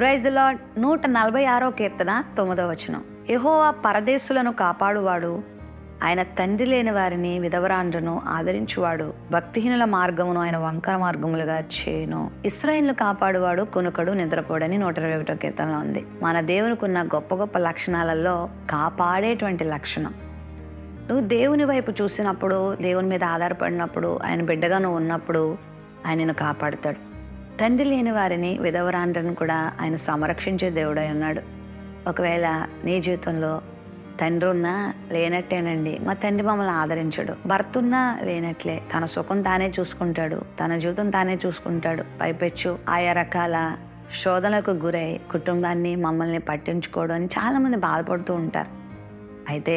praise the lord నూట నలభై ఆరో కీర్తన తొమ్మిదో వచనం యెహోవా పరదేశులను కాపాడువాడు ఆయన తండ్రి లేని వారిని విధవరాండ్రను ఆదరించువాడు భక్తిహీనుల మార్గమును ఆయన వంకర మార్గములుగా చేయను ఇస్రాయిల్ను కాపాడువాడు కొనుకడు నిద్రపోడని నూట ఇరవై ఒకటో కీర్తనలో ఉంది మన దేవునికి ఉన్న గొప్ప గొప్ప లక్షణాలలో కాపాడేటువంటి లక్షణం నువ్వు దేవుని వైపు చూసినప్పుడు దేవుని మీద ఆధారపడినప్పుడు ఆయన బిడ్డగా నువ్వు ఉన్నప్పుడు ఆయన నిన్ను కాపాడుతాడు తండ్రి లేని వారిని విధవరాండ్రను కూడా ఆయన సంరక్షించే దేవుడై ఉన్నాడు ఒకవేళ నీ జీవితంలో తండ్రి ఉన్నా లేనట్టేనండి మా తండ్రి మమ్మల్ని ఆదరించడు భర్త ఉన్నా లేనట్లే తన సుఖం తానే చూసుకుంటాడు తన జీవితం తానే చూసుకుంటాడు పైపెచ్చు ఆయా రకాల శోధనలకు గురై కుటుంబాన్ని మమ్మల్ని పట్టించుకోవడం అని చాలామంది బాధపడుతూ ఉంటారు అయితే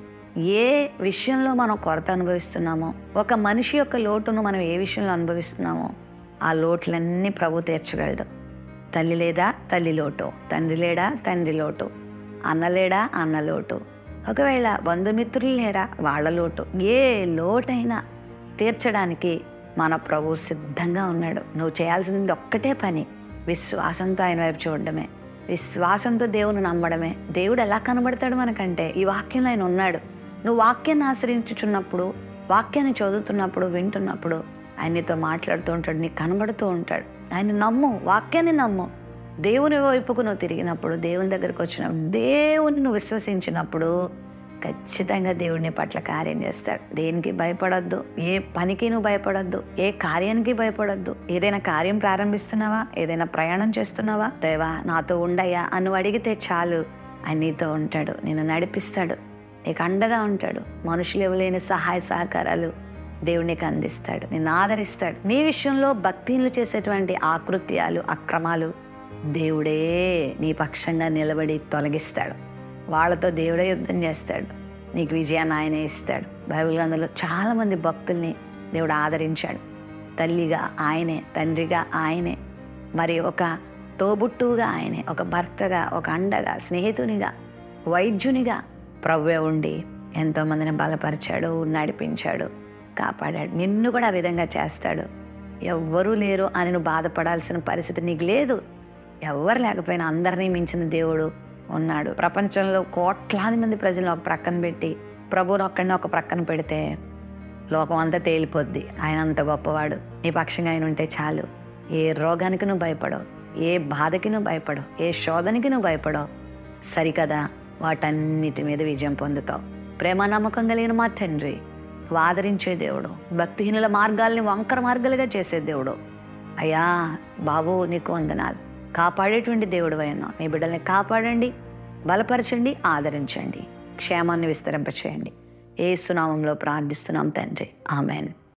ఏ విషయంలో మనం కొరత అనుభవిస్తున్నామో ఒక మనిషి యొక్క లోటును మనం ఏ విషయంలో అనుభవిస్తున్నామో ఆ లోట్లన్నీ ప్రభు తీర్చగలడు తల్లి లేదా తల్లి లోటు తండ్రి లేడా తండ్రి లోటు అన్న లేడా అన్న లోటు ఒకవేళ బంధుమిత్రులు లేరా వాళ్ళ లోటు ఏ లోటైనా తీర్చడానికి మన ప్రభు సిద్ధంగా ఉన్నాడు నువ్వు చేయాల్సింది ఒక్కటే పని విశ్వాసంతో ఆయన వైపు చూడడమే విశ్వాసంతో దేవుని నమ్మడమే దేవుడు ఎలా కనబడతాడు మనకంటే ఈ వాక్యంలో ఆయన ఉన్నాడు నువ్వు వాక్యాన్ని ఆశ్రయించుచున్నప్పుడు వాక్యాన్ని చదువుతున్నప్పుడు వింటున్నప్పుడు ఆయన నీతో మాట్లాడుతూ ఉంటాడు నీకు కనబడుతూ ఉంటాడు ఆయన నమ్ము వాక్యాన్ని నమ్ము దేవుని వైపుకు నువ్వు తిరిగినప్పుడు దేవుని దగ్గరికి వచ్చినప్పుడు దేవుని నువ్వు విశ్వసించినప్పుడు ఖచ్చితంగా దేవుడిని పట్ల కార్యం చేస్తాడు దేనికి భయపడొద్దు ఏ పనికి నువ్వు భయపడొద్దు ఏ కార్యానికి భయపడొద్దు ఏదైనా కార్యం ప్రారంభిస్తున్నావా ఏదైనా ప్రయాణం చేస్తున్నావా దేవా నాతో ఉండయ్యా అని నువ్వు అడిగితే చాలు ఆయన నీతో ఉంటాడు నిన్ను నడిపిస్తాడు నీకు అండగా ఉంటాడు మనుషులు ఇవ్వలేని సహాయ సహకారాలు దేవునికి అందిస్తాడు నిన్ను ఆదరిస్తాడు నీ విషయంలో భక్తిలు చేసేటువంటి ఆకృత్యాలు అక్రమాలు దేవుడే నీ పక్షంగా నిలబడి తొలగిస్తాడు వాళ్ళతో దేవుడే యుద్ధం చేస్తాడు నీకు విజయాన్ని ఆయనే ఇస్తాడు బైబిల్ గ్రంథంలో చాలామంది భక్తుల్ని దేవుడు ఆదరించాడు తల్లిగా ఆయనే తండ్రిగా ఆయనే మరి ఒక తోబుట్టువుగా ఆయనే ఒక భర్తగా ఒక అండగా స్నేహితునిగా వైద్యునిగా ప్రవ్వే ఉండి ఎంతోమందిని బలపరిచాడు నడిపించాడు కాపాడాడు నిన్ను కూడా ఆ విధంగా చేస్తాడు ఎవ్వరూ లేరు అని నువ్వు బాధపడాల్సిన పరిస్థితి నీకు లేదు ఎవ్వరు లేకపోయినా అందరినీ మించిన దేవుడు ఉన్నాడు ప్రపంచంలో కోట్లాది మంది ప్రజలను ఒక ప్రక్కన పెట్టి ప్రభువుని ఒక్కడిని ఒక ప్రక్కన పెడితే లోకం అంతా తేలిపోద్ది ఆయన అంత గొప్పవాడు నీ పక్షంగా ఆయన ఉంటే చాలు ఏ రోగానికి నువ్వు భయపడవు ఏ బాధకి నువ్వు భయపడవు ఏ శోధనకి నువ్వు భయపడవు సరికదా వాటన్నిటి మీద విజయం పొందుతావు ప్రేమ నమ్మకం కలిగిన మా తండ్రి వాదరించే దేవుడు భక్తిహీనుల మార్గాల్ని వంకర మార్గాలుగా చేసే దేవుడు అయ్యా బాబు నీకు వందనాలు కాపాడేటువంటి దేవుడు అయినా మీ బిడ్డల్ని కాపాడండి బలపరచండి ఆదరించండి క్షేమాన్ని విస్తరింపచేయండి ఏ సునామంలో ప్రార్థిస్తున్నాం తండ్రి ఆమెన్